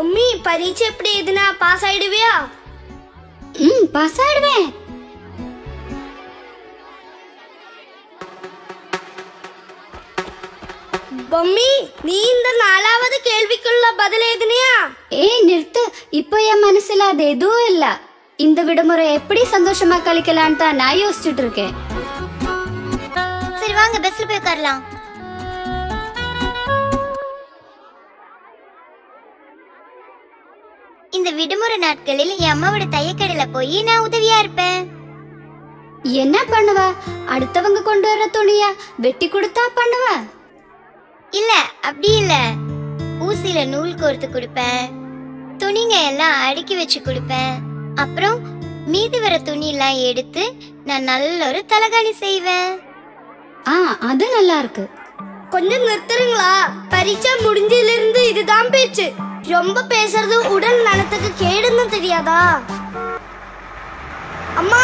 பொம்மி பரீட்சை எப்படி எதுனா பாஸ் ஆயிடுவியா ம் பாஸ் ஆயிடுவேன் பொம்மி நீ இந்த நாலாவது கேள்விக்குள்ள பதில் எதுனியா ஏய் நிறுத்து இப்போ என் மனசுல அது எதுவும் இல்ல இந்த விடுமுறை எப்படி சந்தோஷமா கழிக்கலான்னு தான் நான் யோசிச்சுட்டு இருக்கேன் சரி வாங்க பஸ்ல போய் உட்காரலாம் இந்த விடுமுறை நாட்களில் என் அம்மாவோட தையக்கடையில போய் நான் உதவியா இருப்பேன் என்ன பண்ணுவ அடுத்தவங்க கொண்டு வர துணிய வெட்டி கொடுத்தா பண்ணுவ இல்ல அப்படி இல்ல ஊசியில நூல் கோர்த்து கொடுப்பேன் துணிங்க எல்லாம் அடுக்கி வச்சு கொடுப்பேன் அப்புறம் மீதி வர துணி எல்லாம் எடுத்து நான் நல்ல ஒரு தலகாணி செய்வேன் ஆ அது நல்லா இருக்கு கொஞ்சம் நிறுத்துறீங்களா பரீட்சை முடிஞ்சதுல இருந்து இதுதான் பேச்சு ரொம்ப பேசுறது உடல் நலத்துக்கு கேடுன்னு தெரியாதா அம்மா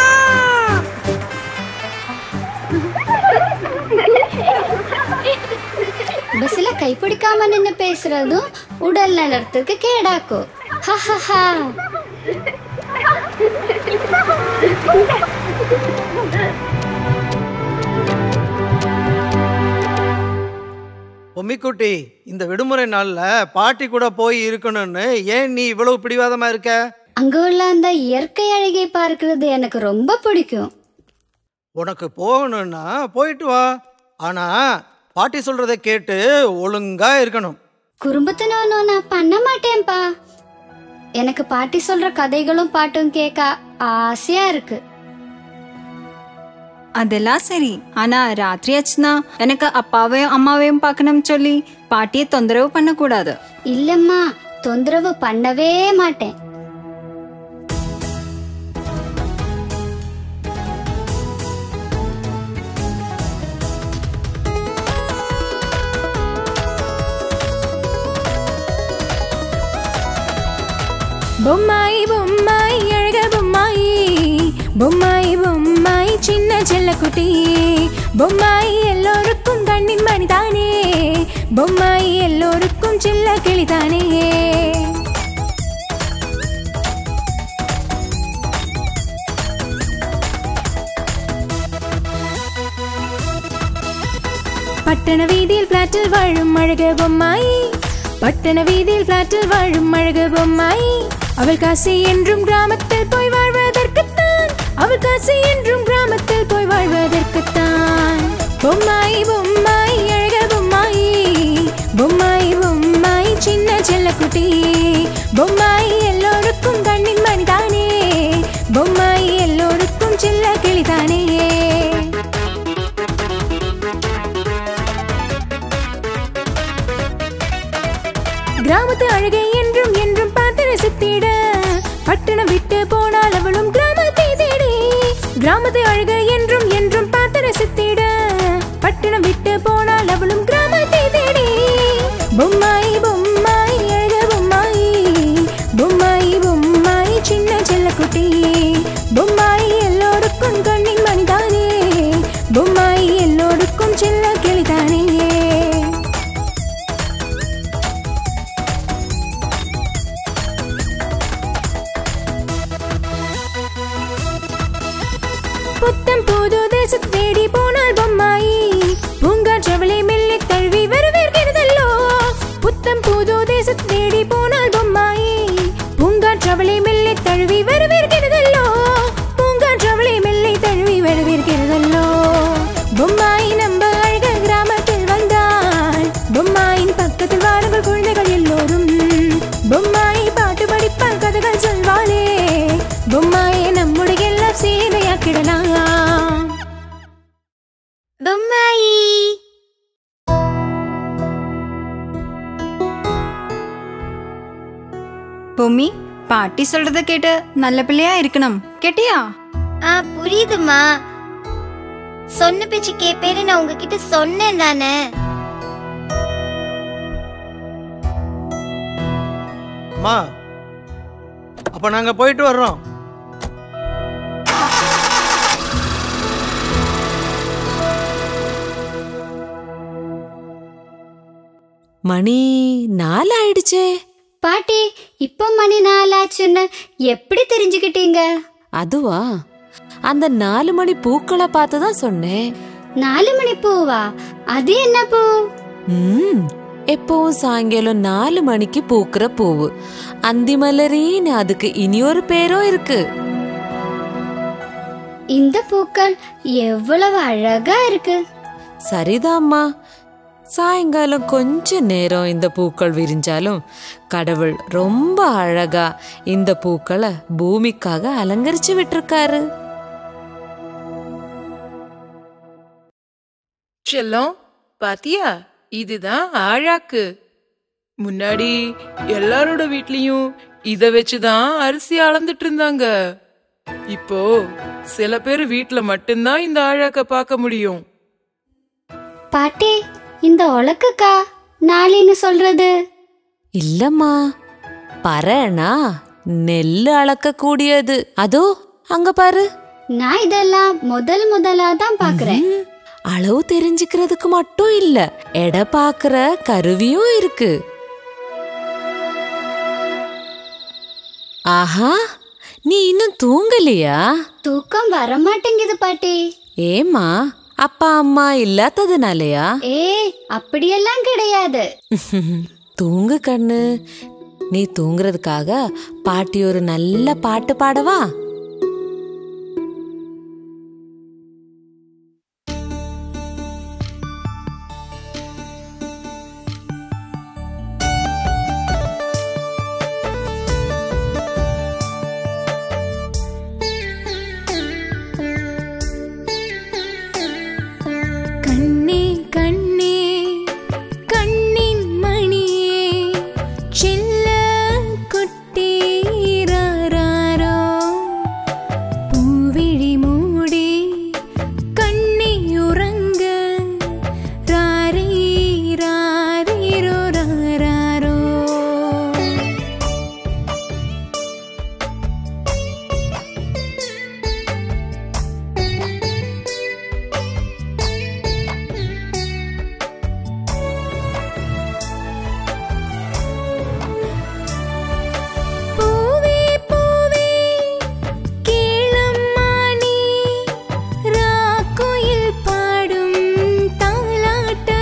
பஸ்ல கைப்பிடிக்காம நின்னு பேசுறதும் உடல் நலத்துக்கு கேடாக்கும் ஹஹஹா. பொம்மிக்குட்டி இந்த விடுமுறை நாள்ல பாட்டி கூட போய் இருக்கணும்னு ஏன் நீ இவ்வளவு பிடிவாதமா இருக்க அங்க உள்ள அந்த இயற்கை அழகை பார்க்கிறது எனக்கு ரொம்ப பிடிக்கும் உனக்கு போகணும்னா போயிட்டு வா ஆனா பாட்டி சொல்றதை கேட்டு ஒழுங்கா இருக்கணும் குறும்புத்தனம் நான் பண்ண மாட்டேன்பா எனக்கு பாட்டி சொல்ற கதைகளும் பாட்டும் கேட்க ஆசையா இருக்கு அதெல்லாம் சரி ஆனா ராத்திரி ஆச்சுன்னா எனக்கு அப்பாவையும் அம்மாவையும் பார்க்கணும்னு சொல்லி பாட்டியை தொந்தரவு பண்ணக்கூடாது இல்லம்மா தொந்தரவு பண்ணவே மாட்டேன் బొమ్మాయి బొమ్మాయి అழக బొమ్మాయి బొమ్మాయి బొమ్మాయి சின்ன செல்லக்குட்டி பொம்மாய் எல்லோருக்கும் கண்ணின் மணிதானே பொம்மாய் எல்லோருக்கும் செல்ல கிளிதானே பட்டண வீதியில் பிளாட்டில் வாழும் அழக பொம்மாய் பட்டண வீதியில் பிளாட்டில் வாழும் அழக பொம்மாய் அவள் காசி என்றும் கிராமத்தில் போய் வாழ்வதற்குத்தான் அவள் காசி என்றும் கிராமத்தில் போய் வாழ்வதற்குத்தான் பொம்மாய் பொம்மாய் அழக பொம்மாய் பொம்மாய் பொம்மாய் சின்ன செல்லக்குட்டி பொம்மாய் எல்லோருக்கும் கண்ணின் மணிதானே பொம்மாய் எல்லோருக்கும் செல்ல கிளிதானே கிராமத்து அழகை என்றும் என்றும் பார்த்து ரசித்திட பட்டணம் விட்டு போனால் அவளும் கிராமத்தை தேடி கிராமத்து அழகை என்றும் என்றும் பார்த்து ரசித்திட பட்டணம் விட்டு போனால் அவளும் கிராமத்தை தேடி பொம்மாய் பொம்மாய் அழக பொம்மாய் பொம்மாய் பொம்மாய் சின்ன செல்லக்குட்டி பொம்மாய் எல்லோருக்கும் கண்ணின் மணிதானே பொம்மாய் எல்லோருக்கும் செல்ல கிளிதானே புத்தம் புது தேசத்து தேடி போனால் பொம்மாயி பூங்காற்றவளை மெல்ல தழுவி வரவேற்கிறதல்லோ புத்தம் புது தேசத்து தேடி போனால் பொம்மாயி பூங்காற்றவளை மெல்ல தழுவி வரவேற்கிறதல்லோ பூங்காற்றவளை மெல்லை தழுவி வரவேற்கிறதல்லோ பொம்மாய் நம்ம அழக கிராமத்தில் வந்தாள் பொம்மாயின் பக்கத்தில் வாருங்கள் குழந்தைகள் எல்லோரும் பொம்மாய் பாட்டு படிப்பால் கதைகள் சொல்வாளே பொம்மாயை நம்முடைய எல்லாம் சேவையாக்கிடலாம் பொம்மாயி பொம்மி பாட்டி சொல்றத கேட்டு நல்ல பிள்ளையா இருக்கணும் கேட்டியா ஆ புரியுதுமா சொன்ன பேச்சு கேப்பேன்னு நான் உங்ககிட்ட சொன்னேன் தானே அம்மா அப்ப நாங்க போயிட்டு வர்றோம் மணி நாலு ஆயிடுச்சே பாட்டி இப்போ மணி நாலாச்சுன்னு எப்படி தெரிஞ்சுக்கிட்டீங்க அதுவா அந்த நாலு மணி பூக்களை பார்த்து தான் சொன்னேன் நாலு மணி பூவா அது என்ன பூ ம் எப்பவும் சாயங்காலம் நாலு மணிக்கு பூக்கிற பூவு அந்திமலரின்னு அதுக்கு இனியொரு பேரும் இருக்கு இந்த பூக்கள் எவ்வளவு அழகா இருக்கு சரிதாம்மா சாயங்காலம் கொஞ்ச நேரம் இந்த பூக்கள் விரிஞ்சாலும் கடவுள் ரொம்ப அழகா இந்த பூக்களை பூமிக்காக அலங்கரிச்சு விட்டிருக்காரு செல்லம் பாத்தியா இதுதான் ஆழாக்கு முன்னாடி எல்லாரோட வீட்லயும் இத வச்சுதான் அரிசி அளந்துட்டு இருந்தாங்க இப்போ சில பேர் வீட்ல மட்டும்தான் இந்த ஆழாக்க பார்க்க முடியும் பாட்டி இந்த உலக்குக்கா நாளின்னு சொல்றது இல்லம்மா பறனா நெல்லு அளக்க கூடியது அதோ அங்க பாரு நான் இதெல்லாம் முதல் முதலா தான் பாக்குறேன் ம், அளவு தெரிஞ்சுக்கிறதுக்கு மட்டும் இல்ல எடை பாக்குற கருவியும் இருக்கு ஆஹா நீ இன்னும் தூங்கலையா தூக்கம் வர மாட்டேங்குது பாட்டி ஏமா அப்பா அம்மா இல்லாததுனாலயா ஏ அப்படியெல்லாம் கிடையாது தூங்கு கண்ணு நீ தூங்குறதுக்காக பாட்டி ஒரு நல்ல பாட்டு பாடவா கண்ணே கண்ணே கண்ணின் மணியே செல்ல குட்டீராரோ பூவிழி மூடி கண்ணை உறங்க ராரீ ராரீரோ ராரோ பூவே பூவே கேளம்மா நீ ராக்குயில் பாடும் தாலாட்டை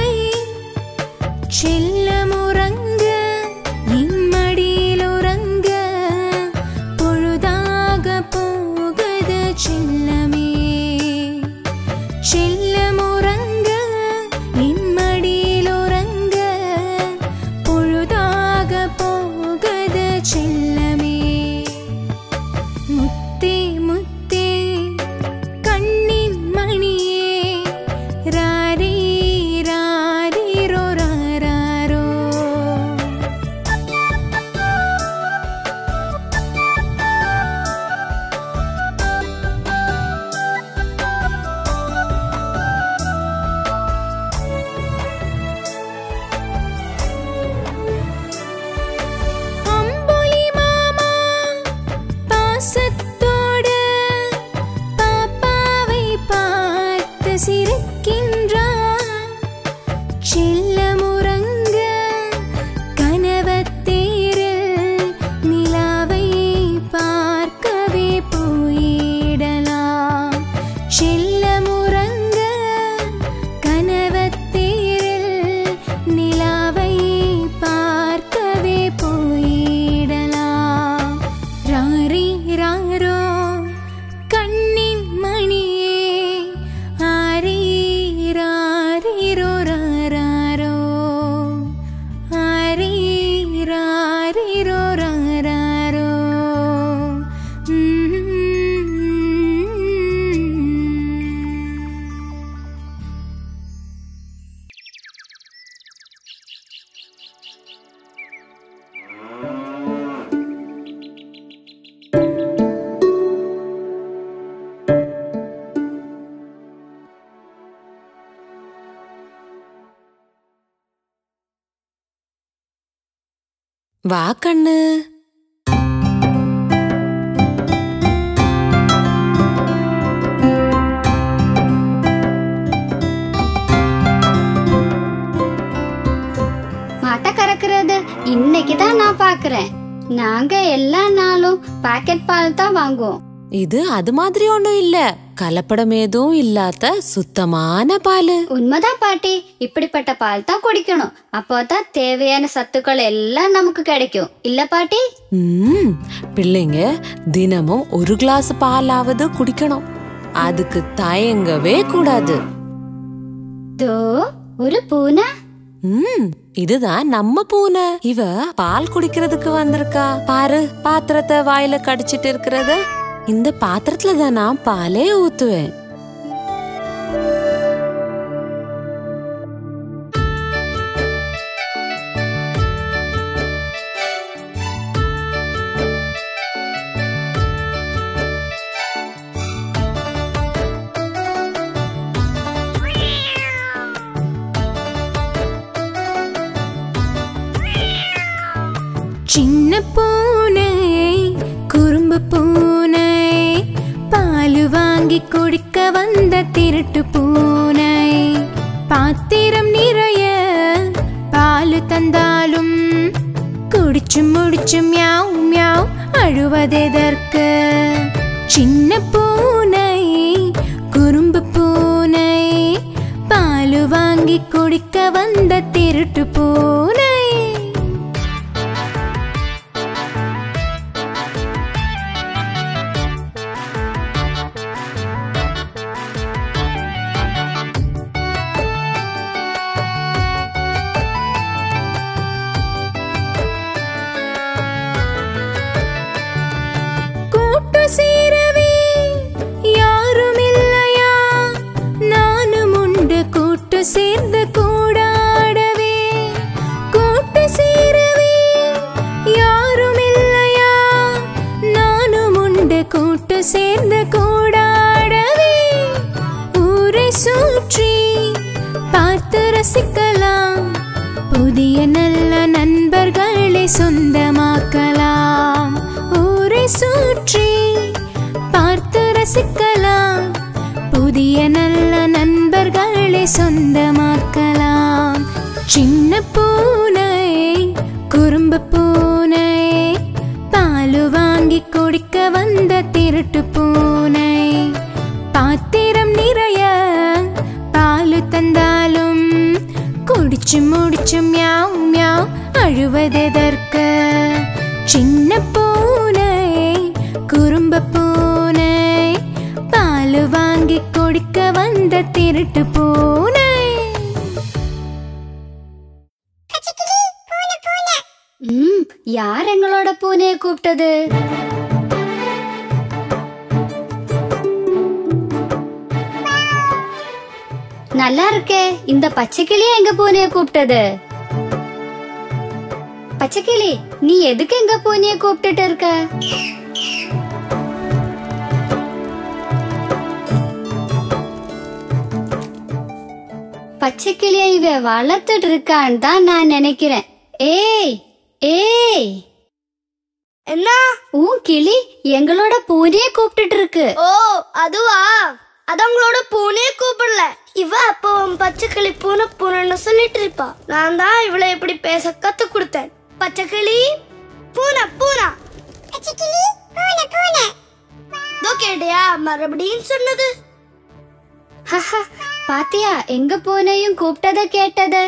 செல்லமுறங்க நிம்மடியில் உறங்க பொழுதாக போகுது செல்லமே செல்லமுறங்க நிம்மடியில் உறங்க பொழுதாக போகுது செல்லமே முத்தே முத்தே கண்ணின் மணியே ராரீ ராரீரோ ராரோ அம்புலி மாமா பாசத்தோடு பாப்பாவை பார்த்து சிரிக்கின்றார் செல்லமுறங்க கனவத்தேரில் நிலாவை பார்க்கவே போயிடலாம் செல்லமுறங்க கனவத்தேரில் நிலாவை பார்க்கவே போயிடலாம் ராரி ராரோ கண்ணின் மணியே ஆரி ராரிரோ ராரோ ஆரி ராரிரோ ராரோ ம் வா கண்ணு மாட்டை கறக்கிறது இன்னைக்கு தான் நான் பாக்குறேன் நாங்க எல்லா நாளும் பாக்கெட் பால் தான் வாங்குவோம் இது அது மாதிரி ஒண்ணும் இல்ல கலப்படம் எதுவும் இல்லாத சுத்தமான பால் உண்மைதான் பாட்டி இப்படிப்பட்ட பால் தான் குடிக்கணும் அப்போதான் தேவையான சத்துக்கள் எல்லாம் நமக்கு கிடைக்கும் இல்ல பாட்டி ம் பிள்ளைங்க தினமும் ஒரு கிளாஸ் பாலாவது குடிக்கணும் அதுக்கு தயங்கவே கூடாது தோ ஒரு பூனை ம் இதுதான் நம்ம பூனை இவ பால் குடிக்கிறதுக்கு வந்திருக்கா பாரு பாத்திரத்தை வாயில கடிச்சிட்டு இருக்கிறத இந்த பாத்திரத்துல தான் நான் பாலே ஊத்துவேன் சின்ன பூனை குறும்பு பூனை பால் வாங்கி குடிக்க வந்த திருட்டு பூனை பாத்திரம் நிறைய பால் தந்தாலும் குடிச்சு முடிச்சு மியாவ் மியாவ் அழுவதெதற்கு சின்ன பூனை குறும்பு பூனை பால் வாங்கி குடிக்க வந்த திருட்டு பூனை கூட்டு சேரவே யாரும் இல்லையா நானும் உண்டு கூட்டு சேர்ந்து கூடாடவே கூட்டு சேரவே யாரும் இல்லையா நானும் உண்டு கூட்டு சேர்ந்து கூடாடவே ஊரை சுற்றி பார்த்து ரசிக்கலாம் புதிய நல்ல நண்பர்களை சொந்தமாக்கலாம் ஊரை சுற்றி பார்த்து ரசிக்கலாம் புதிய நல்ல நண்பர்களை சொந்தமாக்கலாம் சின்ன பூனை குறும்பு பூனை பாலு வாங்கி குடிக்க வந்த திருட்டு பூனை பாத்திரம் நிறைய பாலு தந்தாலும் குடிச்சு முடிச்சு மியாவ் மியாவ் அழுவதெதற்கு சின்ன பூனை குறும்ப பூனை பால் வாங்கி குடிக்க வந்த திருட்டு பூனை ம் யார் எங்களோட பூனையை கூப்பிட்டது நல்லா இருக்கே இந்த பச்சைக்கிளியா எங்க பூனையை கூப்பிட்டது பச்சைக்கிளி நீ எதுக்கு எங்க பூனையை கூப்பிட்டுட்டு இருக்க பச்சைக்கிளியை இவ வளர்த்துட்டு இருக்கான்னு தான் நான் நினைக்கிறேன் ஏய் ஏய் என்ன உன் கிளி எங்களோட பூனையை கூப்பிட்டுட்டு இருக்கு ஓ அதுவா அது உங்களோட பூனையே கூப்பிடல இவ அப்போ உன் பச்சைக்கிளி பூனை பூனைன்னு சொல்லிட்டு இருப்பா நான் தான் இவளை எப்படி பேச கத்து கொடுத்தேன் பச்சைக்கிளி பூனை பூனை பச்சைக்கிளி பூனை பூனை இதோ கேட்டியா மறுபடியும் சொன்னது ஹஹ, பாத்தியா எங்க பூனையும் கூப்பிட்டத கேட்டது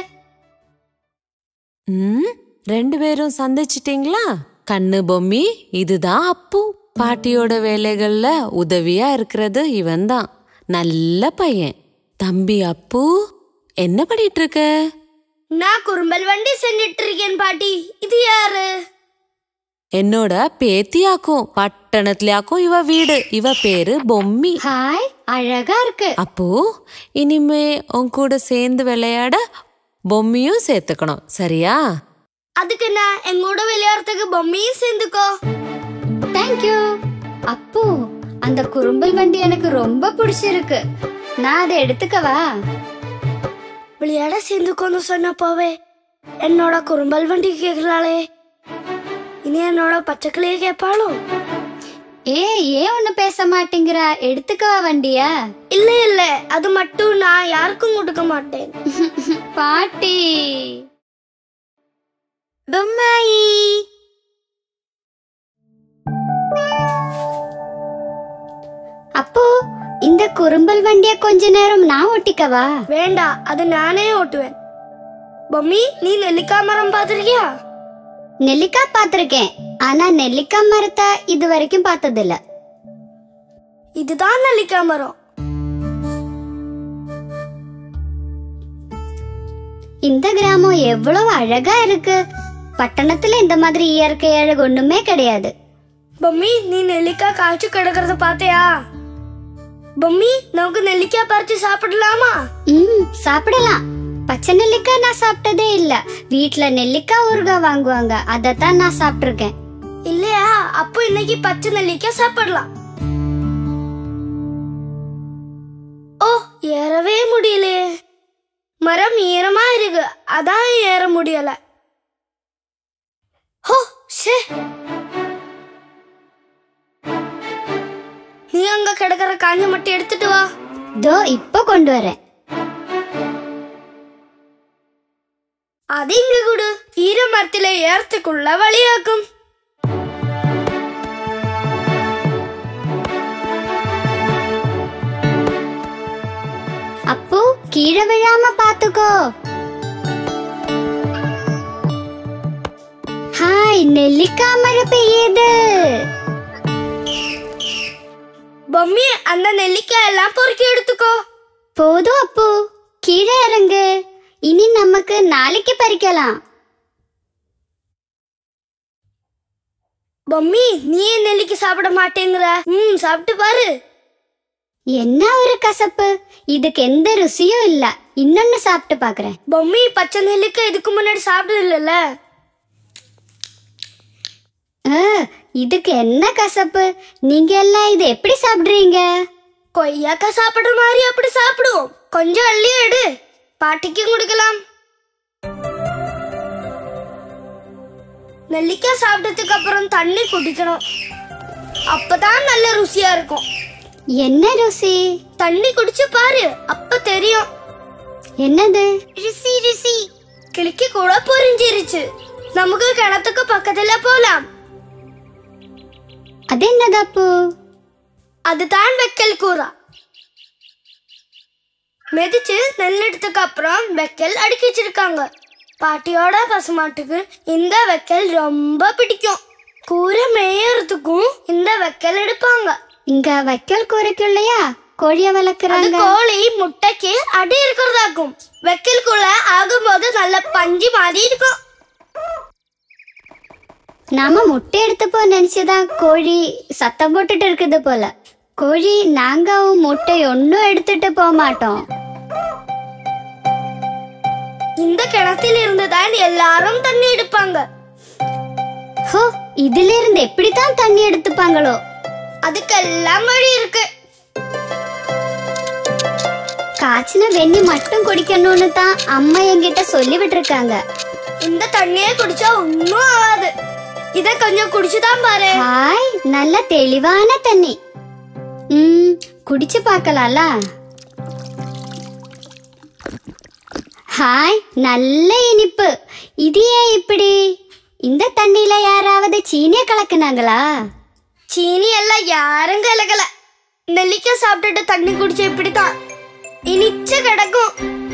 ம் ரெண்டு பேரும் சந்திச்சிட்டீங்களா கண்ணு பொம்மி இதுதான் அப்பு பாட்டியோட வேலைகள்ல உதவியா இருக்கிறது இவன்தான் நல்ல பையன் தம்பி அப்பு என்ன பண்ணிட்டு இருக்க நான் குறும்பல் வண்டி செஞ்சிட்டு இருக்கேன் பாட்டி இது யாரு என்னோட பேத்தியாக்கும் பட்டணத்துலயாக்கும் இவ வீடு இவ பேரு பொம்மி ஹாய் அழகா இருக்கு அப்போ இனிமே உன் கூட சேர்ந்து விளையாட பொம்மியும் சேர்த்துக்கணும் சரியா அதுக்கு நான் எங்கூட விளையாடுறதுக்கு பொம்மையும் சேர்ந்துக்கோ தேங்க்யூ அப்பு அந்த குறும்பல் வண்டி எனக்கு ரொம்ப பிடிச்சிருக்கு நான் அதை எடுத்துக்கவா விளையாட சேர்ந்துக்கோன்னு சொன்னப்போவே என்னோட குறும்பல் வண்டி கேட்கலாளே இனி என்னோட பச்சைக்கிளியே கேட்பாளோ ஏ ஏன் ஒண்ணு பேச மாட்டேங்கிறா எடுத்துக்கவா வண்டிய இல்ல இல்ல அது மட்டும் நான் யாருக்கும் கொடுக்க மாட்டேன் பாட்டி பொம்மாயி அப்போ இந்த குறும்பல் வண்டிய கொஞ்ச நேரம் நான் ஓட்டிக்கவா வேண்டாம் அது நானே ஓட்டுவேன் பொம்மி நீ நெல்லிக்காய் மரம் பார்த்திருக்கியா நெல்லிக்காய் பார்த்திருக்கேன் ஆனா நெல்லிக்காய் மரத்தை இது வரைக்கும் பார்த்ததில்ல இதுதான் நெல்லிக்காய் மரம் இந்த கிராமம் எவ்வளவு அழகா இருக்கு பட்டணத்துல இந்த மாதிரி இயற்கை அழகு ஒண்ணுமே கிடையாது பொம்மி நீ நெல்லிக்காய் காய்ச்சி கிடக்கிறத பார்த்தியா பொம்மி நமக்கு நெல்லிக்காய் பறிச்சு சாப்பிடலாமா ம் சாப்பிடலாம் பச்சை நெல்லிக்காய் நான் சாப்பிட்டதே இல்ல வீட்ல நெல்லிக்காய் ஊறுகாய் வாங்குவாங்க அதத்தான் நான் சாப்பிட்டிருக்கேன் இல்லையா அப்போ இன்னைக்கு பச்சை நெல்லிக்காய் சாப்பிடலாம் ஓ ஏறவே முடியலையே மரம் ஈரமா இருக்கு அதான் ஏற முடியல ஹோ ஷே நீ அங்க கிடக்கிற காஞ்ச மட்டை எடுத்துட்டு வா தோ இப்போ கொண்டு வரேன் அது இங்க கொடு ஈர மரத்தில ஏறத்துக்குள்ள வழியாக்கும் அப்போ கீழே விழாம பாத்துக்கோ ஹாய் நெல்லிக்காய் மழை பெய்யுது பொம்மி அந்த நெல்லிக்காய் எல்லாம் பொறுக்கி எடுத்துக்கோ போதும் அப்போ கீழே இறங்கு இனி நமக்கு நாளைக்கு பறிக்கலாம் பொம்மி நீ ஏன் நெல்லிக்காய் சாப்பிட மாட்டேங்கிற ம் சாப்பிட்டு பாரு என்ன ஒரு கசப்பு இதுக்கு எந்த ருசியும் இல்ல இன்னொன்னு சாப்பிட்டு பாக்குறேன் பொம்மி பச்சை நெல்லிக்காய் இதுக்கு முன்னாடி சாப்பிட்டது இல்லைல்ல ஆ, இதுக்கு என்ன கசப்பு நீங்க எல்லாம் இது எப்படி சாப்பிடுறீங்க கொய்யாக்காய் சாப்பிடுற மாதிரி அப்படி சாப்பிடுவோம் கொஞ்சம் அள்ளி எடு பாட்டிக்கும் கொடுக்கலாம் நெல்லிக்காய் சாப்பிட்டதுக்கு அப்புறம் தண்ணி குடிக்கணும் அப்பதான் நல்ல ருசியா இருக்கும் என்ன ருசி தண்ணி குடிச்சு பாரு அப்ப தெரியும் என்னது ருசி ருசி கிளிக்கு கூட புரிஞ்சிருச்சு நமக்கு கிணத்துக்கு பக்கத்துல போலாம் அது என்னது அப்போ அதுதான் வெக்கல் கூறா மெதிச்சு நெல் எடுத்ததுக்கு அப்புறம் வெக்கல் அடுக்கி வச்சிருக்காங்க பாட்டியோட பசுமாட்டுக்கு இந்த வெக்கல் ரொம்ப பிடிக்கும் கூரை மேயறதுக்கும் இந்த வெக்கல் எடுப்பாங்க இங்க வைக்கல் கூரைக்குள்ளையா கோழிய அது வளர்க்குறாங்க கோழி முட்டைக்கு அடி இருக்கிறதாக்கும் வெக்கலுக்குள்ள ஆகும்போது நல்ல பஞ்சு மாதிரி இருக்கும் நாம முட்டை எடுத்துப்போ நினைச்சுதான் கோழி சத்தம் போட்டுட்டு இருக்குது போல கோழி நாங்கவும் முட்டை ஒன்னும் எடுத்துட்டு போக மாட்டோம் இந்த கிணத்தில் இருந்து தான் எல்லாரும் தண்ணி எடுப்பாங்க ஹோ இதுல இருந்து எப்படித்தான் தண்ணி எடுத்துப்பாங்களோ அதுக்கெல்லாம் வழி இருக்கு காய்ச்சின வெண்ணி மட்டும் குடிக்கணும்னு தான் அம்மா என்கிட்ட சொல்லி விட்டுருக்காங்க இந்த தண்ணியே குடிச்சா ஒன்னும் ஆகாது இத கொஞ்சம் குடிச்சுதான் பாரு ஹாய் நல்ல தெளிவான தண்ணி ம் குடிச்சு பார்க்கலாம்ல ஹாய் நல்ல இனிப்பு இது ஏன் இப்படி இந்த தண்ணியில யாராவது சீனிய கலக்குனாங்களா சீனி எல்லாம் யாரும் கலக்கல நெல்லிக்காய் சாப்பிட்டுட்டு தண்ணி குடிச்ச இப்படித்தான் இனிச்சு கிடக்கும்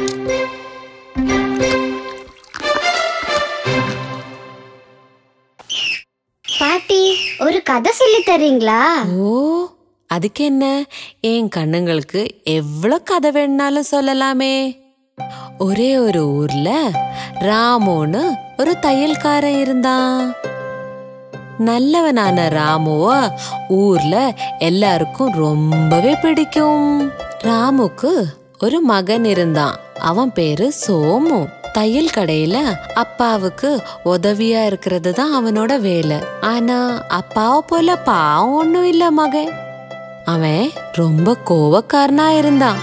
பாட்டி ஒரு கதை சொல்லி தர்றீங்களா ஓ அதுக்கு என்ன என் கண்ணுங்களுக்கு எவ்வளோ கதை வேணுனாலும் சொல்லலாமே ஒரே ஒரு ஊர்ல ராமோன்னு ஒரு தையல்காரன் இருந்தான் நல்லவனான ராமுவ ஊர்ல எல்லாருக்கும் ரொம்பவே பிடிக்கும் ராமுக்கு ஒரு மகன் இருந்தான் அவன் பேரு சோமு தையல் கடையில அப்பாவுக்கு உதவியா இருக்கிறது தான் அவனோட வேலை ஆனா அப்பாவை போல பாவம் ஒண்ணும் இல்ல மகன் அவன் ரொம்ப கோவக்காரனா இருந்தான்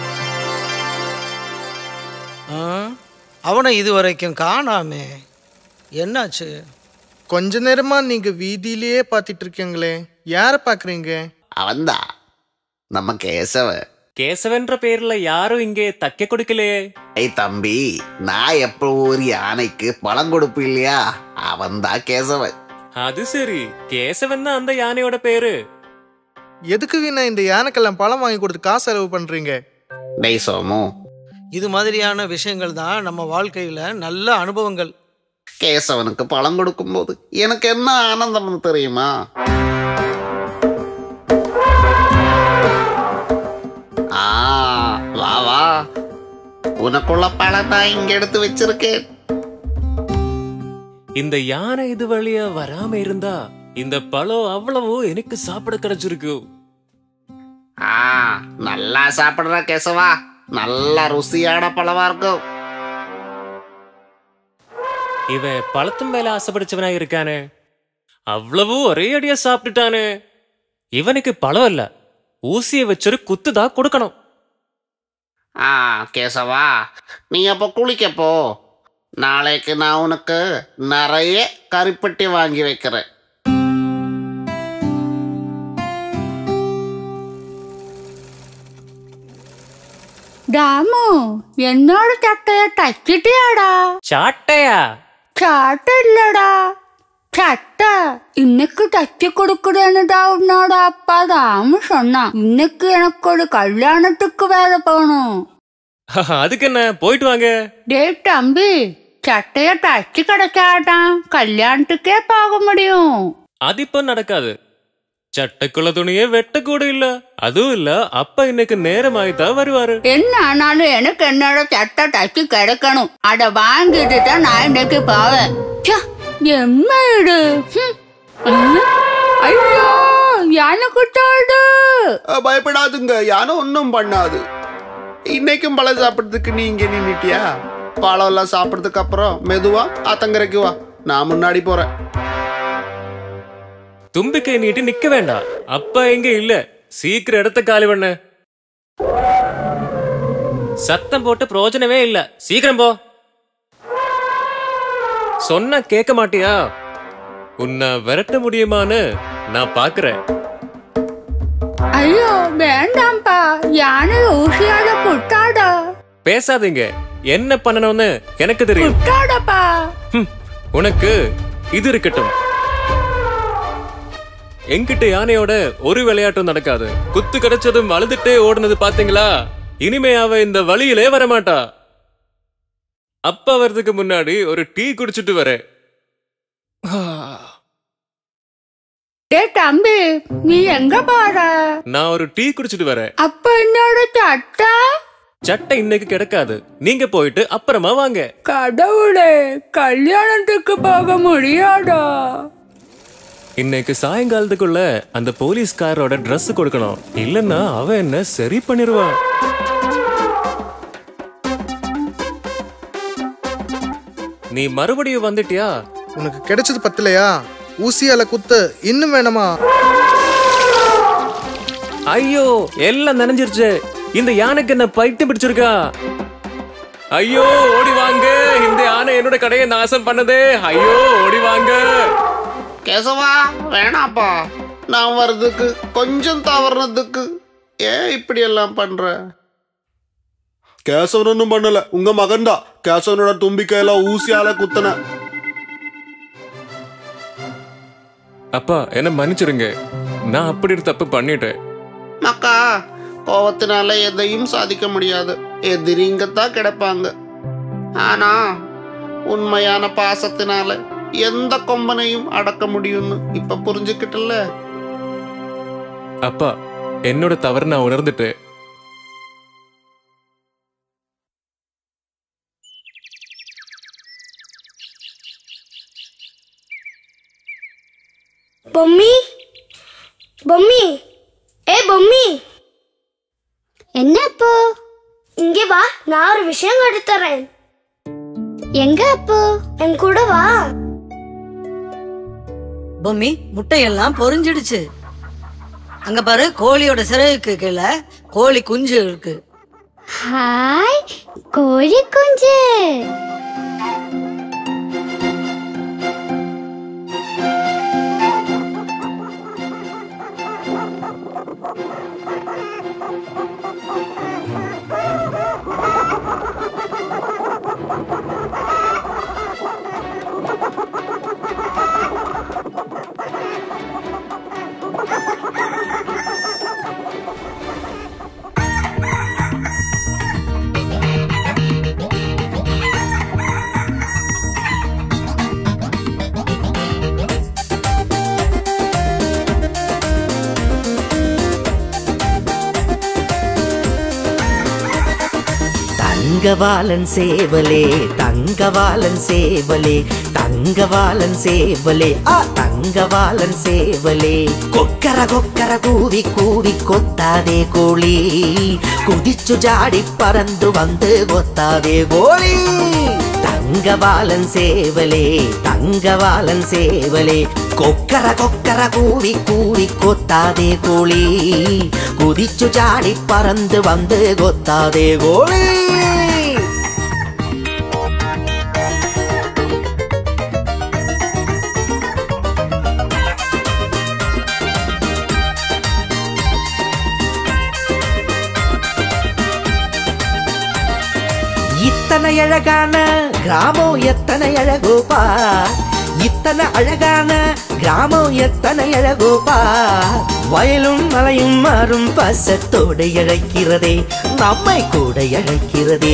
ஆ? அவனை இது வரைக்கும் காணாமே என்னாச்சு கொஞ்ச நேரமா நீங்க வீதியிலேயே பார்த்துட்டு இருக்கீங்களே யாரை பார்க்குறீங்க அவன்தான் நம்ம கேசவ கேசவன்ற பேர்ல யாரும் இங்கே தக்க கொடுக்கலையே ஐய் தம்பி நான் எப்போ ஒரு யானைக்கு பழம் கொடுப்பு இல்லையா அவன் தான் கேசவன் அது சரி கேசவன் தான் அந்த யானையோட பேரு எதுக்கு வீணா இந்த யானைக்கெல்லாம் பழம் வாங்கி கொடுத்து காசு செலவு பண்றீங்க டேய் சோமு இது மாதிரியான விஷயங்கள் தான் நம்ம வாழ்க்கையில நல்ல அனுபவங்கள் கேசவனுக்கு பழம் கொடுக்கும்போது எனக்கு என்ன ஆனந்தம்னு தெரியுமா ஆ வா வா உனக்குள்ள பழம் நான் இங்க எடுத்து வச்சிருக்கேன் இந்த யானை இது வழியா வராம இருந்தா இந்த பழம் அவ்வளவு எனக்கு சாப்பிட கிடைச்சிருக்கு ஆ நல்லா சாப்பிடுற கேசவா நல்ல ருசியான பழமா இருக்கும் இவன் பழத்தும் மேல ஆசைப்படிச்சவனா இருக்கானே அவ்வளவு ஒரே அடியா சாப்பிட்டுட்டானே இவனுக்கு பழம் இல்ல ஊசியை வச்சொரு குத்துதான் கொடுக்கணும் ஆ கேசவா நீ அப்போ குளிக்க போ நாளைக்கு நான் உனக்கு நிறைய கருப்பட்டி வாங்கி வைக்கிறேன் ராமு என்னோட சட்டைய தச்சிட்டியாடா சாட்டையா சாட்டை இல்லடா சட்டை இன்னைக்கு தச்சு கொடுக்குறேன்னுடா உன்னோட அப்பா ராமு சொன்னான் இன்னைக்கு எனக்கு ஒரு கல்யாணத்துக்கு வேலை போகணும் அதுக்கு என்ன போயிட்டு வாங்க டேய் தம்பி சட்டைய தச்சு கிடைச்சாதான் கல்யாணத்துக்கே போக முடியும் அது இப்ப நடக்காது சட்டைக்குள்ள துணியே வெட்டக்கூட இல்ல அதுவும் இல்ல அப்பா இன்னைக்கு நேரமாயிதான் வருவாரு என்ன ஆனாலும் எனக்கு என்னோட சட்டை தச்சு கிடைக்கணும் அத வாங்கிட்டு தான் நான் இன்னைக்கு போவேன் ச்சே, எம்மா இது ஹம். ஆ? ஐயோ யானை குத்தாடு பயப்படாதுங்க யாரும் ஒன்றும் பண்ணாது இன்னைக்கும் பழம் சாப்பிட்றதுக்கு நீ இங்கே நின்னுட்டியா பழம் எல்லாம் சாப்பிட்றதுக்கு அப்புறம் மெதுவா ஆத்தங்கரைக்கு வா நான் முன்னாடி போறேன் தும்பிக்கை நீட்டி நிக்க வேண்டாம் அப்பா எங்க இல்ல சீக்கிரம் இடத்த காலி பண்ண சத்தம் போட்டு பிரயோஜனமே இல்ல சீக்கிரம் போ சொன்னா கேட்க மாட்டியா உன்னை விரட்ட முடியுமான்னு நான் பாக்குறேன் ஐயோ வேண்டாம்ப்பா யானை ஊசியால குத்தாட பேசாதீங்க என்ன பண்ணணும்னு எனக்கு தெரியும் குத்தாடப்பா ஹம், உனக்கு இது இருக்கட்டும் என்கிட்ட யானையோட ஒரு விளையாட்டும் நடக்காது குத்து கிடைச்சதும் அழுதுட்டே ஓடுனது பாத்தீங்களா இனிமே அவ இந்த வழியிலே வரமாட்டா அப்பா வர்றதுக்கு முன்னாடி ஒரு டீ குடிச்சிட்டு வரேன் டேய் தம்பி நீ எங்க போற நான் ஒரு டீ குடிச்சிட்டு வரேன் அப்ப என்னோட சட்டை சட்டை இன்னைக்கு கிடைக்காது நீங்க போயிட்டு அப்புறமா வாங்க கடவுளே கல்யாணத்துக்கு போக முடியாதா இன்னைக்கு சாயங்காலத்துக்குள்ள அந்த போலீஸ்காரோட Dress கொடுக்கணும் இல்லன்னா அவன் என்ன சரி பண்ணிருவான் நீ மறுபடியும் வந்துட்டியா உனக்கு கிடைச்சது பத்தலையா ஊசியால குத்து இன்னும் வேணுமா ஐயோ எல்லாம் நனைஞ்சிருச்சு இந்த யானைக்கு என்ன பைத்தியம் பிடிச்சிருக்கா ஐயோ ஓடி வாங்க இந்த யானை என்னோட கடையை நாசம் பண்ணதே ஐயோ ஓடி வாங்க கேசவா வேணாப்பா நான் வர்றதுக்கு கொஞ்சம் தவறுனதுக்கு ஏன் இப்படி எல்லாம் பண்ற கேசவன் ஒன்றும் பண்ணல உங்க மகன்தா கேசவனோட தும்பிக்கையில ஊசியால குத்தன அப்பா என்ன மன்னிச்சிருங்க நான் அப்படி ஒரு தப்பு பண்ணிட்டேன் மக்கா கோவத்தினால எதையும் சாதிக்க முடியாது எதிரிங்கத்தான் கிடைப்பாங்க ஆனா உண்மையான பாசத்தினால எந்த கொம்பனையும் அடக்க முடியும்னு இப்ப புரிஞ்சுக்கிட்டல அப்பா என்னோட தவறு நான் உணர்ந்துட்டேன் பொம்மி பொம்மி ஏ பொம்மி என்ன அப்போ இங்கே வா நான் ஒரு விஷயம் கட்டுத்தரேன் எங்க அப்போ என் கூட வா பொம்மி முட்டையெல்லாம் பொரிஞ்சிடுச்சு அங்க பாரு கோழியோட சிறகுக்கு கீழே கோழி குஞ்சு இருக்கு ஹாய் கோழி குஞ்சு தங்கவாலன் சேவலே தங்கவாலன் சேவலே தங்கவாலன் சேவலே ஆ தங்கவாலன் சேவலே கொக்கர கொக்கர கூவி கூவி கொத்தாதே கோழி குதிச்சு ஜாடி பறந்து வந்து கொத்தாதே கோழி தங்கவாலன் சேவலே தங்கவாலன் சேவலே கொக்கர கொக்கர கூவி கூவி கொத்தாதே கோழி குதிச்சு ஜாடி பறந்து வந்து கொத்தாதே கோழி இத்தனை அழகான கிராமம் எத்தனை அழகோப்பா இத்தனை அழகான கிராமம் எத்தனை அழகோப்பா வயலும் மலையும் மாறும் பசத்தோடு இழைக்கிறதே நம்மை கூட இழைக்கிறதே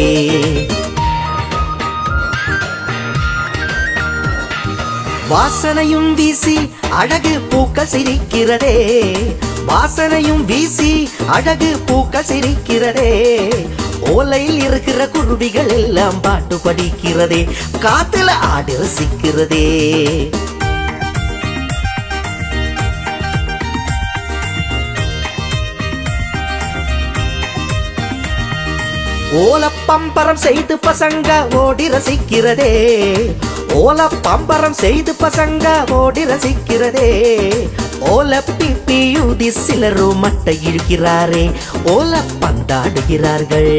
வாசனையும் வீசி அழகு பூக்கள் சிரிக்கிறதே வாசனையும் வீசி அழகு பூக்கள் சிரிக்கிறதே ஓலையில் இருக்கிற குருவிகள் எல்லாம் பாட்டு படிக்கிறதே காத்துல ஆடு ரசிக்கிறதே ஓல பம்பரம் செய்து பசங்க ஓடி ரசிக்கிறதே ஓல பம்பரம் செய்து பசங்க ஓடி ரசிக்கிறதே ஓல பிப்பி யூதி சிலரும் மட்டை இழுக்கிறாரே ஓல பந்தாடுகிறார்கள்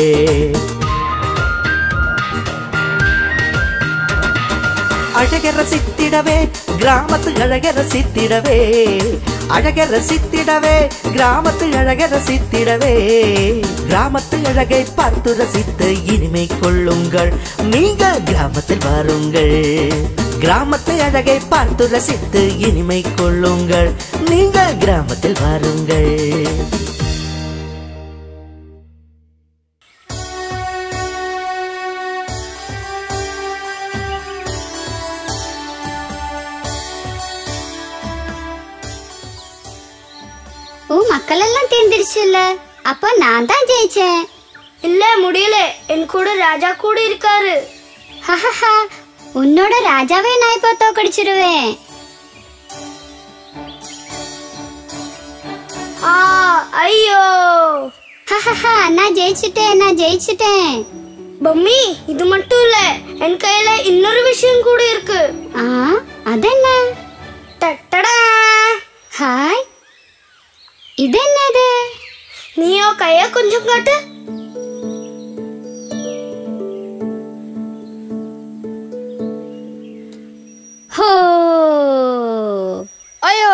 அழக ரசித்திடவே கிராமத்து அழக ரசித்திடவே அழக ரசித்திடவே கிராமத்து அழக ரசித்திடவே கிராமத்து அழகை பார்த்து ரசித்து இனிமை கொள்ளுங்கள் நீங்கள் கிராமத்தில் வாருங்கள் கிராமத்து அழகை பார்த்து ரசித்து இனிமை கொள்ளுங்கள் நீங்கள் கிராமத்தில் வாருங்கள் ஓ மக்கள் எல்லாம் தேர்ந்தெடுச்சுல்ல அப்போ நான் தான் ஜெயிச்சேன் இல்ல முடியல என் கூட ராஜா கூட இருக்காரு ஹஹஹா உன்னோட ராஜாவே நான் இப்போ தோக்கடிச்சிருவேன் ஆ ஐயோ ஹஹஹா நான் ஜெயிச்சிட்டேன் நான் ஜெயிச்சிட்டேன் பம்மி இது மட்டும் இல்ல என் கையில இன்னொரு விஷயம் கூட இருக்கு ஆ அதென்ன டட்டடா ஹாய் இது என்னது நீயோ கைய கொஞ்சம் காட்டு ஹோ ஐயோ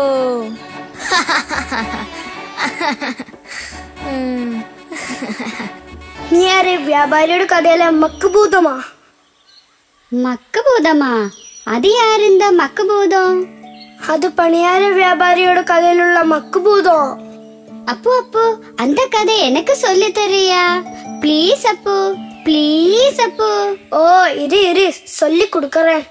നീ ആരെ വ്യാപാരിയുടെ കഥയിലെ മക്കുഭൂതമാ മക്കുഭൂതമാ അത് യാരെന്താ മക്കുഭൂതം അത് പണിയാര വ്യാപാരിയുടെ കഥയിലുള്ള മക്കുഭൂതം അപ്പു അപ്പു அந்த கதை எனக்கு சொல்லி தரியா ப்ளீஸ் அப்பு ப்ளீஸ் அப்பு ஓ இரு இரு சொல்லி கொடுக்கறேன்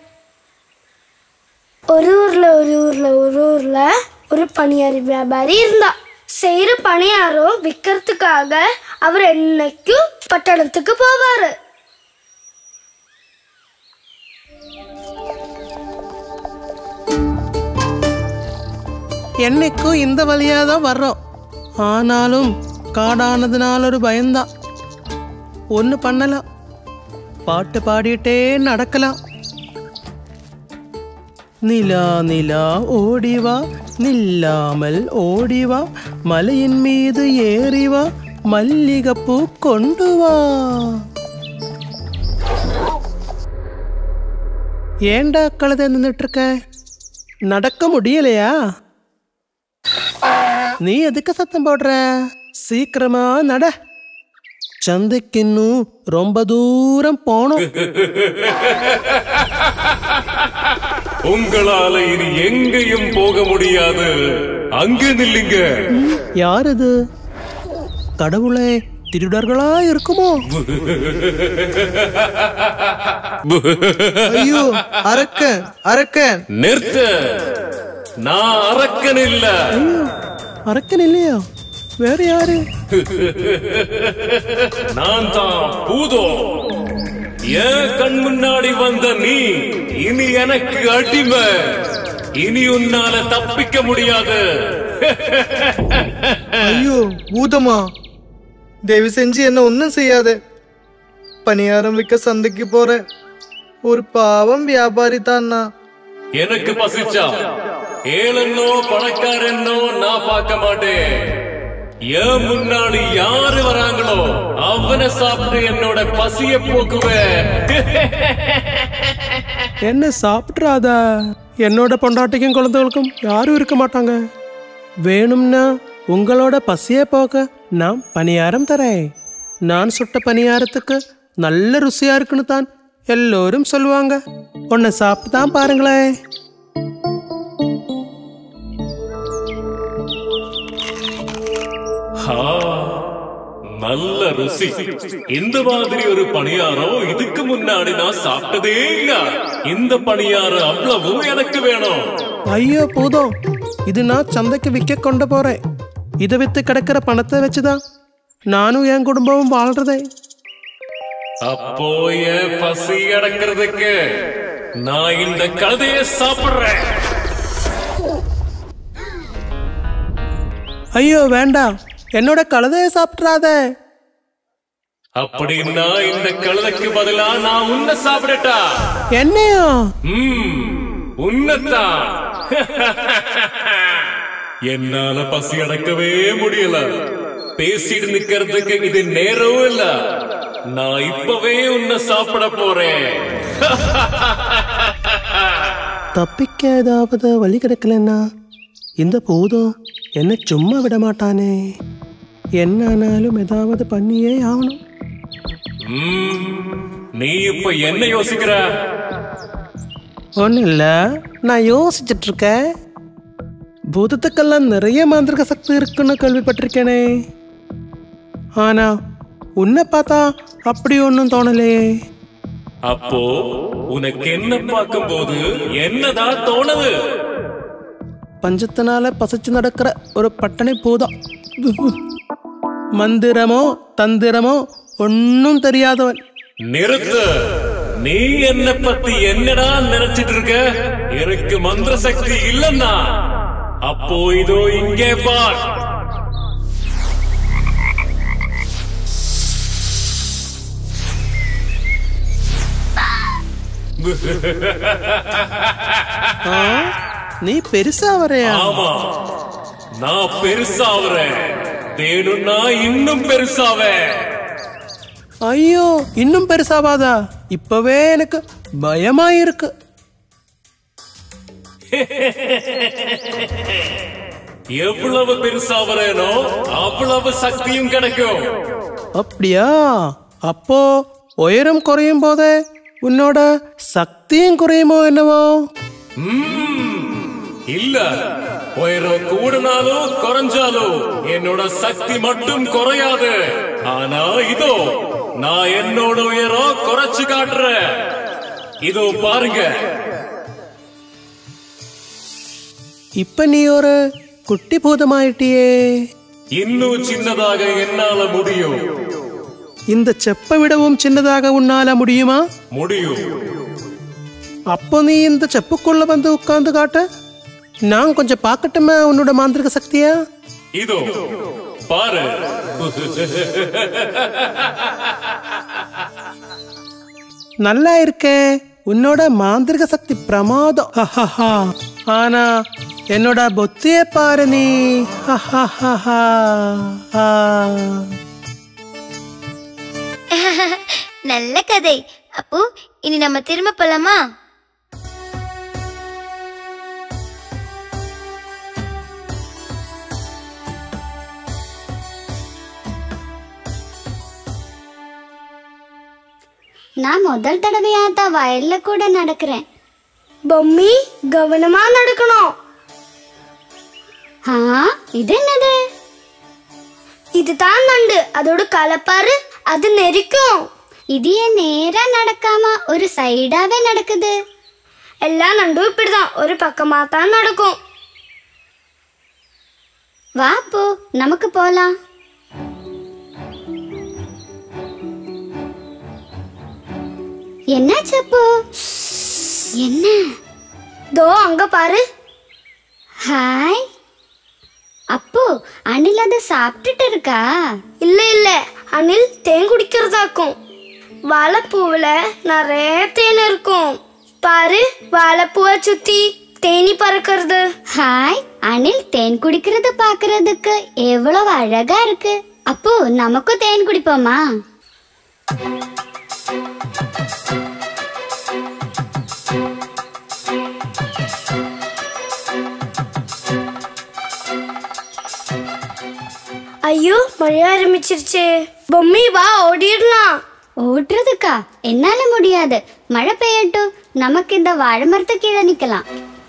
ஒரு ஊர்ல ஒரு ஊர்ல ஒரு ஊர்ல ஒரு பணியாரி வியாபாரி இருந்தா செய்யற பணியாரம் விற்கிறதுக்காக அவர் என்னைக்கும் பட்டணத்துக்கு போவாரு என்னைக்கும் இந்த வழியாக தான் வர்றோம் ஆனாலும் காடானதுனால ஒரு பயம்தான் ஒன்று பண்ணலாம் பாட்டு பாடிட்டே நடக்கலாம் நிலா நிலா ஓடிவா நில்லாமல் ஓடிவா மலையின் மீது ஏறிவா மல்லிகைப்பூ கொண்டு வா ஏண்டா கழுத நின்றுட்டு இருக்க நடக்க முடியலையா நீ எதுக்கு சத்தம் போடுற சீக்கிரமா நட சந்தைக்கு இன்னும் ரொம்ப தூரம் போனோம் உங்களால இனி எங்கேயும் போக முடியாது அங்க நில்லுங்க யார் இது கடவுளே திருடர்களா இருக்குமோ ஐயோ அரக்கன் அரக்கன் நிறுத்த நான் அரக்கன் இல்ல அரக்கன் இல்லையா வேற யாரு நான் தான் பூதோ என் கண் முன்னாடி வந்த நீ இனி எனக்கு அடிமை இனி உன்னால தப்பிக்க முடியாது ஐயோ பூதமா தயவு செஞ்சு என்ன ஒன்றும் செய்யாத பணியாரம் விற்க சந்தைக்கு போறேன் ஒரு பாவம் வியாபாரி தான் நான் எனக்கு பசிச்சா ஏழன்னோ பணக்காரன்னோ நான் பார்க்க மாட்டேன் என் முன்னாடி யாரு வராங்களோ அவனை சாப்பிட்டு என்னோட பசிய போக்குவேன் என்ன சாப்பிட்றாத என்னோட பொண்டாட்டிக்கும் குழந்தைகளுக்கும் யாரும் இருக்க மாட்டாங்க வேணும்னா உங்களோட பசியை போக நான் பணியாரம் தரேன் நான் சுட்ட பணியாரத்துக்கு நல்ல ருசியா இருக்குன்னு தான் எல்லோரும் சொல்லுவாங்க உன்னை சாப்பிட்டு தான் பாருங்களேன் ஆ, நல்ல ருசி இந்த மாதிரி ஒரு பணியாரம் இதுக்கு முன்னாடி நான் சாப்பிட்டதே இல்ல இந்த பணியாரம் அவ்வளவும் எனக்கு வேணும் ஐயோ போதும் இது நான் சந்தைக்கு விற்க கொண்டு போறேன் இதை வித்து கிடைக்கிற பணத்தை வச்சுதான் நானும் என் குடும்பமும் வாழ்றதே அப்போ என் பசி அடக்கிறதுக்கு நான் இந்த கழுதைய சாப்பிடுறேன் ஐயோ வேண்டாம் என்னோட கழுதையை சாப்பிட்றாத அப்படின்னா இந்த கழுதைக்கு பதிலா நான் உன்னை சாப்பிடட்டா என்னையா ம், உன்னைத்தான் என்னால பசி அடக்கவே முடியல பேசிட்டு நிக்கிறதுக்கு இது நேரம் இல்ல நான் இப்பவே உன்னை சாப்பிட போறேன் தப்பிக்க ஏதாவது வழி கிடைக்கலன்னா இந்த போதும் என்னை சும்மா விட மாட்டானே என்ன ஆனாலும் ஏதாவது பண்ணியே ஆகணும் ம், நீ இப்ப என்ன யோசிக்கிற ஒன்றும் இல்லை நான் யோசிச்சுட்டு இருக்கேன் பூதத்துக்கெல்லாம் நிறைய மாந்திரிக சக்தி இருக்குன்னு கேள்விப்பட்டிருக்கேனே ஆனா உன்னை பார்த்தா அப்படி ஒன்றும் தோணலையே அப்போ உனக்கு என்ன பார்க்கும்போது என்னதான் தோணுது பஞ்சத்தினால பசிச்சு நடக்கிற ஒரு பட்டணை பூதம் மந்திரமோ தந்திரமோ ஒன்றும் தெரியாதவன் நிறுத்து நீ என்ன பத்தி என்னடா நினைச்சிட்டு இருக்க எனக்கு மந்திர சக்தி இல்லன்னா அப்போ இதோ இங்கே பார் ஆ, நீ பெருசா வரையா ஆமா நான் பெருசாவுறேன் வேணும்னா இன்னும் பெருசாவேன் ஐயோ இன்னும் பெருசாவாதா இப்பவே எனக்கு பயமா இருக்கு எவ்வளவு பெருசாவறேனோ அவ்வளவு சக்தியும் கிடைக்கும் அப்படியா அப்போ உயரம் குறையும் போதே உன்னோட சக்தியும் குறையுமோ என்னவோ ம்ம். இல்ல உயரம் கூடினாலும் குறைஞ்சாலும் என்னோட சக்தி மட்டும் குறையாது ஆனா இதோ நான் என்னோட உயரம் குறைச்சு காட்டுறேன் இதோ பாருங்க இப்ப நீ ஒரு குட்டி பூதமாயிட்டியே இன்னும் சின்னதாக என்னால முடியும் இந்த செப்பை விடவும் சின்னதாக உன்னால முடியுமா முடியும் அப்போ நீ இந்த செப்புக்குள்ள வந்து உட்கார்ந்து காட்ட நான் கொஞ்சம் பார்க்கட்டுமா உன்னோட மாந்திரிக சக்தியா இதோ பாரு நல்லா இருக்கே உன்னோட மாந்திரிக சக்தி பிரமாதம் ஹஹஹா. ஆனா என்னோட புத்திய பாரு நீ ஹஹஹஹா. ஆ. நல்ல கதை அப்போ இனி நம்ம திரும்ப போலாமா நான் முதல் தடவையா தான் வயல்ல கூட நடக்கிறேன் பொம்மி கவனமா நடக்கணும் ஆ இது என்னது இதுதான் நண்டு அதோட கலப்பாரு அது நெரிக்கும் இது ஏன் நேரா நடக்காம ஒரு சைடாவே நடக்குது எல்லா நண்டும் இப்படிதான் ஒரு பக்கமா தான் நடக்கும் வா போ நமக்கு போலாம் என்னாச்சு அப்போ என்ன தோ அங்க பாரு ஹாய் அப்போ அணில் அதை சாப்பிட்டுட்டு இருக்கா இல்ல இல்ல அணில் தேன் குடிக்கிறதாக்கும் வாழைப்பூவுல நிறைய தேன் இருக்கும் பாரு வாழைப்பூவை சுத்தி தேனி பறக்கிறது ஹாய் அணில் தேன் குடிக்கிறத பாக்குறதுக்கு எவ்வளவு அழகா இருக்கு அப்போ நமக்கும் தேன் குடிப்போமா ஐயோ மழை ஆரம்பிச்சிருச்சே பொம்மி வா ஓடிடலாம் ஓடுறதுக்கா என்னால முடியாது மழை பெய்யட்டும் நமக்கு இந்த வாழை மரத்து கீழே நிக்கலாம்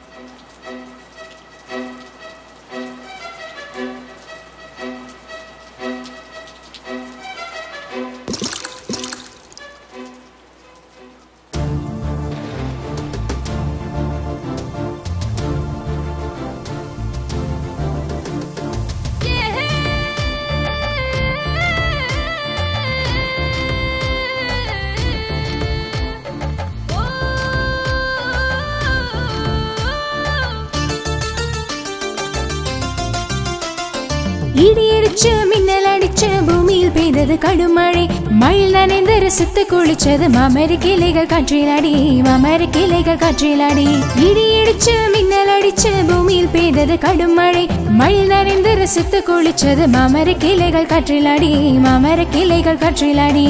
இடி இடிச்சு மின்னல் அடிச்சு பூமியில் பெய்தது கடுமழை மயில் நனைந்து ரசித்து குளிச்சது மாமரி கிளைகள் காற்றிலாடி மாமரி கிளைகள் காற்றிலாடி இடி இடிச்சு மின்னல் அடிச்சு பூமியில் பெய்தது கடுமழை மயில் நனைந்து ரசித்து குளிச்சது மாமரி கிளைகள் காற்றிலாடி மாமரி கிளைகள் காற்றிலாடி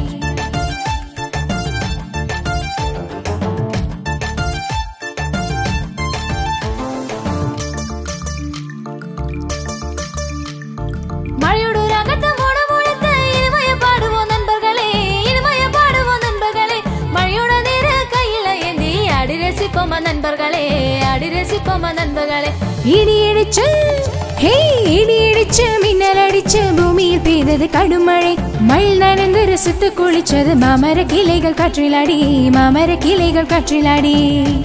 மழையோடு ராகத்தை மூட முழுத்து இனிமைய பாடுவோம் நண்பர்களே இனிமைய பாடுவோம் நண்பர்களே மழையோட நீர கையில ஏந்தி அடி ரசிப்போமா நண்பர்களே அடி ரசிப்போமா நண்பர்களே இடி இடிச்சு ஹே இடி இடிச்சு மின்னல் அடிச்சு பூமியில் பெய்தது கடுமழை மயில் நனைந்து ரசித்து குளிச்சது மாமர கிளைகள் காற்றிலாடி மாமர கிளைகள் காற்றிலாடி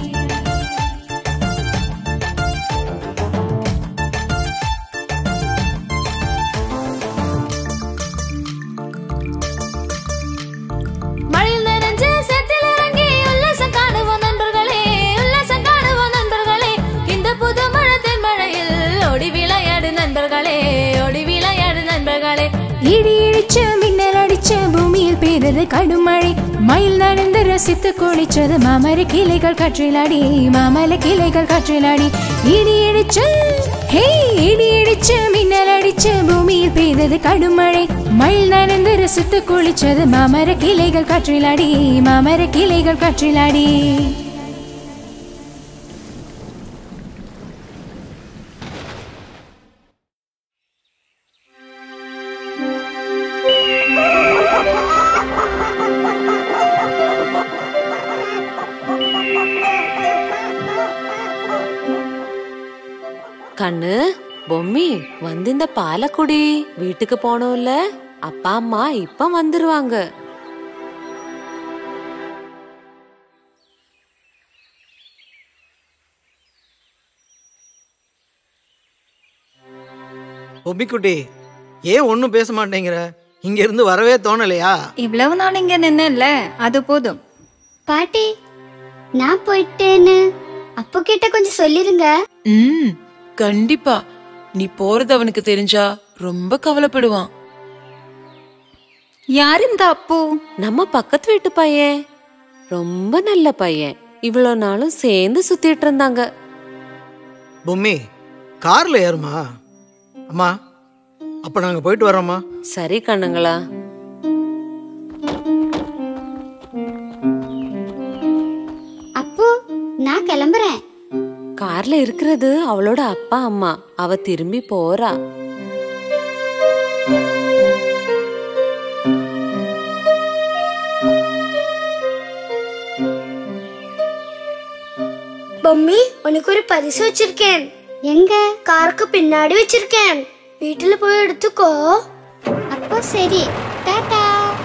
மழையில் நனைஞ்சு சேத்தில் இறங்கி உல்லாசம் காணுவோம் நண்பர்களே உல்லாசம் காணுவோம் நண்பர்களே இந்த புது மழை தென்மழையில் ஓடி விளையாடு நண்பர்களே ஓடி விளையாடு நண்பர்களே இடி இடிச்சு மின்னல் அடிச்சு பூமியில் பெய்தது கடுமழை மயில் நனைந்து ரசித்து குளிச்சது மாமர கிளைகள் காற்றிலாடி மாமல கிளைகள் காற்றிலாடி இடி இடிச்சு ஹே இடி இடிச்சு மின்னல் அடிச்சு பூமியில் பெய்தது கடுமழை மயில் நனைந்து ரசித்து குளிச்சது மாமர கிளைகள் காற்றிலாடி மாமர கிளைகள் காற்றிலாடி கண்ணு பொம்மி வந்து இந்த பாலை குடி வீட்டுக்கு போனோம்ல அப்பா அம்மா இப்ப வந்துருவாங்க பொம்மிக்குட்டி ஏன் ஒன்றும் பேச மாட்டேங்கிற இங்க இருந்து வரவே தோணலையா இவ்வளவு நாள் இங்க நின்னல அது போதும் பாட்டி நான் போயிட்டேன்னு அப்போ கிட்ட கொஞ்சம் சொல்லிருங்க ம் கண்டிப்பா நீ போறது அவனுக்கு தெரிஞ்சா ரொம்ப கவலைப்படுவான் யார் இந்த அப்பு நம்ம பக்கத்து வீட்டு பையன் ரொம்ப நல்ல பையன் இவ்வளவு நாளும் சேர்ந்து சுத்திட்டு இருந்தாங்க பொம்மி கார்ல ஏறுமா அம்மா அப்ப நாங்க போயிட்டு வரோம்மா சரி கண்ணுங்களா அப்போ நான் கிளம்புறேன் கார்ல இருக்கிறது அவளோட அப்பா அம்மா அவ திரும்பி போறா பொம்மி உனக்கு ஒரு பரிசு வச்சிருக்கேன் எங்க காருக்கு பின்னாடி வச்சிருக்கேன் வீட்டுல போய் எடுத்துக்கோ அப்போ சரி டாடா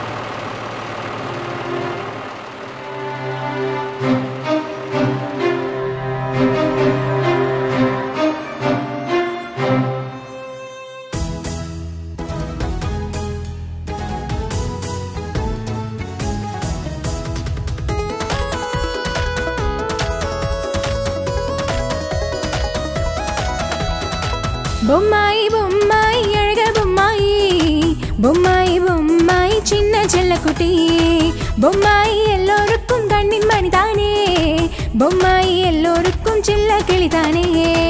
பொம்மாயி பொம்மாயி அழக பொம்மாயி பொம்மாயி பொம்மாயி சின்ன செல்லக்குட்டி பொம்மாயி எல்லோருக்கும் கண்ணின் மணிதானே பொம்மாயி எல்லோருக்கும் செல்ல கிளிதானே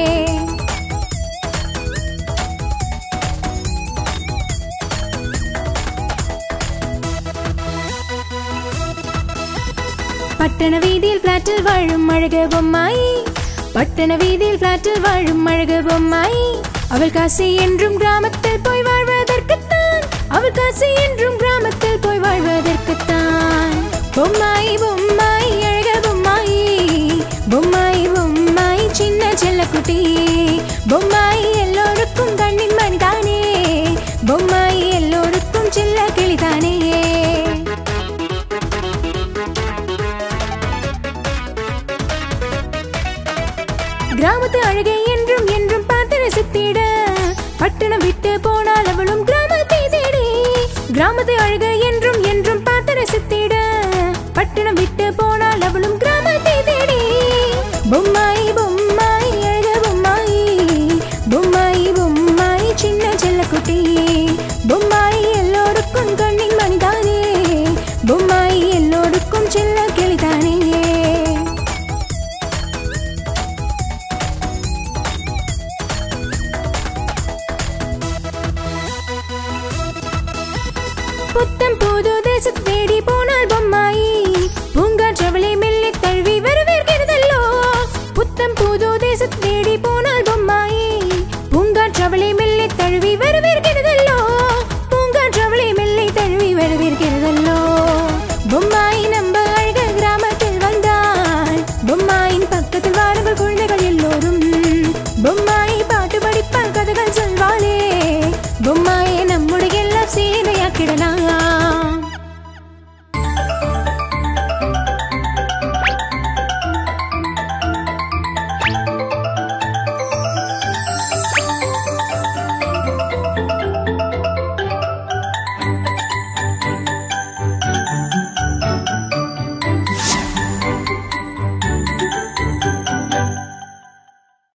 பட்டண வீதியில் பிளாட்டில் வாழும் அழக பொம்மாயி பட்டண வீதியில் பிளாட்டில் வாழும் அழகு பொம்மாய் அவள் காசி என்றும் கிராமத்தில் போய் வாழ்வதற்குத்தான் அவள் காசி என்றும் கிராமத்தில் போய் வாழ்வதற்குத்தான் பொம்மாய் பொம்மாய் அழக பொம்மாய் பொம்மாய் பொம்மாய் சின்ன செல்லக்குட்டி பொம்மாய்